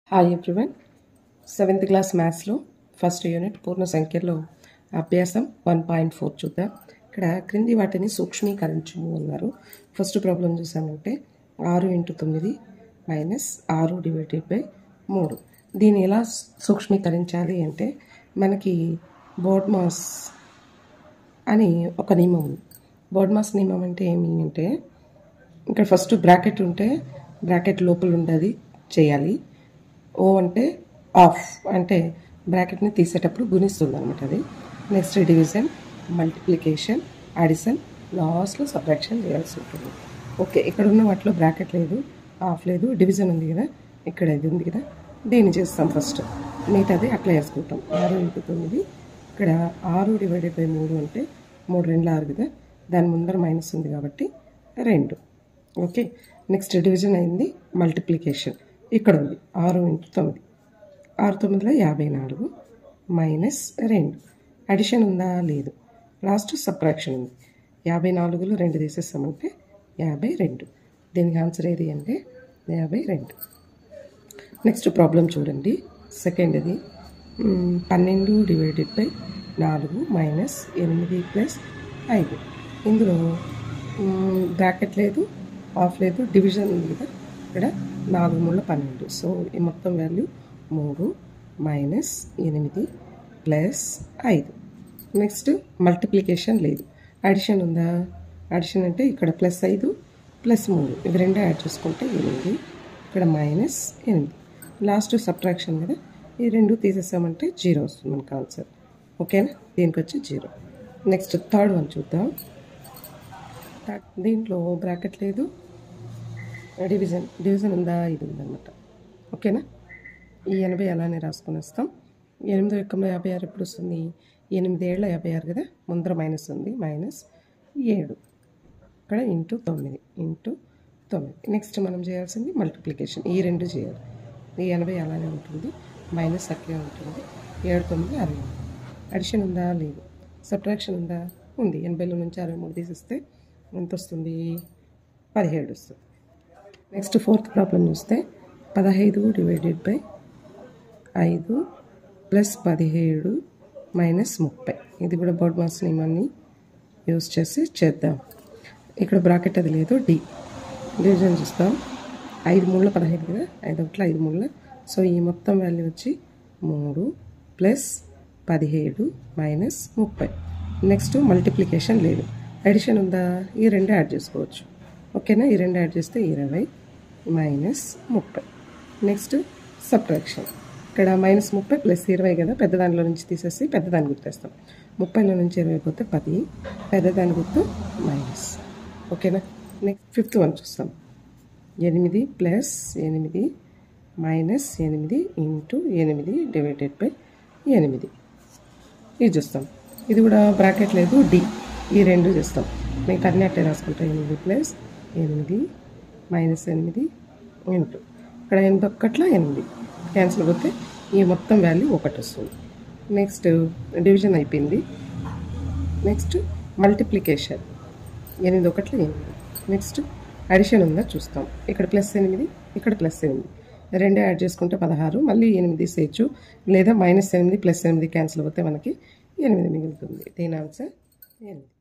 hi everyone seventh class మ్యాథ్స్లో first unit పూర్ణ సంఖ్యలో అభ్యాసం వన్ పాయింట్ ఫోర్ చూద్దాం ఇక్కడ క్రింది వాటిని సూక్ష్మీకరించము అన్నారు ఫస్ట్ ప్రాబ్లం చూసామంటే ఆరు ఇంటూ తొమ్మిది మైనస్ ఆరు డివైడెడ్ బై మూడు దీన్ని ఎలా సూక్ష్మీకరించాలి అంటే మనకి బోర్డ్ మాస్ అని ఒక నియమం ఉంది బోర్డ్ మాస్ నియమం అంటే ఏమి అంటే ఇక్కడ ఫస్ట్ బ్రాకెట్ ఉంటే బ్రాకెట్ లోపల ఉండేది చేయాలి ఓ అంటే ఆఫ్ అంటే బ్రాకెట్ని తీసేటప్పుడు గుణిస్తుంది అనమాట అది నెక్స్ట్ డివిజన్ మల్టిప్లికేషన్ అడిషన్ లాస్ట్లో సబ్ట్రాక్షన్ చేయాల్సి ఉంటుంది ఓకే ఇక్కడ ఉన్న వాటిలో బ్రాకెట్ లేదు ఆఫ్ లేదు డివిజన్ ఉంది కదా ఇక్కడ ఇది ఉంది కదా దీన్ని చేస్తాం ఫస్ట్ మిగతాది అప్లై చేసుకుంటాం ఆరు ఇంటూ తొమ్మిది ఇక్కడ ఆరు డివైడెడ్ బై మూడు అంటే మూడు రెండు ఆరు కదా దాని ముందర మైనస్ ఉంది కాబట్టి రెండు ఓకే నెక్స్ట్ డివిజన్ అయింది మల్టిప్లికేషన్ ఇక్కడ ఉంది ఆరు ఇంటూ తొమ్మిది ఆరు తొమ్మిదిలో యాభై నాలుగు మైనస్ రెండు అడిషన్ ఉందా లేదు లాస్ట్ సబ్ట్రాక్షన్ ఉంది యాభై నాలుగులో రెండు తీసేస్తామంటే యాభై రెండు దీనికి ఆన్సర్ ఏది అంటే యాభై రెండు నెక్స్ట్ ప్రాబ్లం చూడండి సెకండ్ది మ్, పన్నెండు డివైడెడ్ బై నాలుగు మైనస్ ఎనిమిది ప్లస్ ఐదు ఇందులో బ్రాకెట్ లేదు ఆఫ్ లేదు డివిజన్ ఉంది కదా ఇక్కడ నాలుగు మూడు పన్నెండు సో ఈ మొత్తం వాల్యూ మూడు మైనస్ ఎనిమిది ప్లస్ ఐదు నెక్స్ట్ మల్టిప్లికేషన్ లేదు అడిషన్ ఉందా అడిషన్ అంటే ఇక్కడ ప్లస్ ఐదు ప్లస్ మూడు ఇవి రెండే యాడ్ చేసుకుంటే ఎనిమిది ఇక్కడ మైనస్ ఎనిమిది లాస్ట్ సబ్ట్రాక్షన్ కదా ఈ రెండు తీసేసామంటే జీరో వస్తుంది మనకు ఆన్సర్ ఓకేనా దీనికి వచ్చి జీరో నెక్స్ట్ థర్డ్ వన్ చూద్దాం దీంట్లో బ్రాకెట్ లేదు డివిజన్ డివిజన్ ఉందా ఇది ఉందన్నమాట ఓకేనా ఈ ఎనభై అలానే రాసుకొని వస్తాం ఎనిమిది యొక్క యాభై ఆరు ఎప్పుడు వస్తుంది ఎనిమిది ఏళ్ళ యాభై ఆరు కదా ముందర మైనస్ ఉంది మైనస్ ఏడు ఇక్కడ ఇంటూ తొమ్మిది ఇంటూ తొమ్మిది నెక్స్ట్ మనం చేయాల్సింది మల్టిప్లికేషన్ ఈ రెండు చేయాలి ఈ ఎనభై అలానే ఉంటుంది మైనస్ అట్లే ఉంటుంది ఏడు తొమ్మిది అరవై అడిషన్ ఉందా లేదు సబ్ట్రాక్షన్ ఉందా ఉంది ఎనభైలో నుంచి అరవై మూడు తీసిస్తే ఎంత వస్తుంది పదిహేడు వస్తుంది నెక్స్ట్ ఫోర్త్ ప్రాబ్లం చూస్తే పదహైదు డివైడెడ్ బై ఐదు ప్లస్ పదిహేడు మైనస్ ముప్పై ఇది కూడా బోర్డ్ మాస్ నియమాన్ని యూస్ చేసి చేద్దాం ఇక్కడ బ్రాకెట్ అది లేదు డి డివిజన్ చూస్తాం ఐదు మూడుల పదహైదు కదా ఐదు ఒకట్ల ఐదు మూడుల సో ఈ మొత్తం వాల్యూ వచ్చి మూడు ప్లస్ పదిహేడు మైనస్ ముప్పై నెక్స్ట్ మల్టిప్లికేషన్ లేదు అడిషన్ ఉందా ఈ రెండు యాడ్ చేసుకోవచ్చు ఓకేనా ఈ రెండు యాడ్ చేస్తే ఇరవై మైనస్ ముప్పై నెక్స్ట్ సబ్ట్రాక్షన్ ఇక్కడ మైనస్ ముప్పై ప్లస్ ఇరవై కదా పెద్ద దానిలో నుంచి తీసేసి పెద్ద దాన్ని గుర్తేస్తాం ముప్పైలో నుంచి ఇరవై పోతే పది పెద్ద దాని గుర్తు మైనస్ ఓకేనా నెక్స్ట్ ఫిఫ్త్ వన్ చూస్తాం ఎనిమిది ప్లస్ ఎనిమిది మైనస్ ఎనిమిది ఇంటూ ఎనిమిది డివైడెడ్ బై ఎనిమిది ఇది చూస్తాం ఇది కూడా బ్రాకెట్ లేదు డి ఈ రెండు చేస్తాం మీకు అన్ని అట్టే రాసుకుంటాం ఎనిమిది ప్లస్ ఎనిమిది మైనస్ ఎనిమిది ఇంటూ ఇక్కడ ఎనిమిది ఒక్కట్ల ఎనిమిది క్యాన్సిల్ పోతే ఈ మొత్తం వాల్యూ ఒకటి వస్తుంది నెక్స్ట్ డివిజన్ అయిపోయింది నెక్స్ట్ మల్టిప్లికేషన్ ఎనిమిది ఒకట్ల ఎనిమిది నెక్స్ట్ అడిషన్ ఉందా చూస్తాం ఇక్కడ ప్లస్ ఎనిమిది ఇక్కడ ప్లస్ ఎనిమిది రెండే యాడ్ చేసుకుంటే పదహారు మళ్ళీ ఎనిమిది సేయచ్చు లేదా మైనస్ ఎనిమిది ప్లస్ ఎనిమిది క్యాన్సిల్ అవుతే మనకి ఎనిమిది మిగులుతుంది దీని ఆన్సర్ ఎనిమిది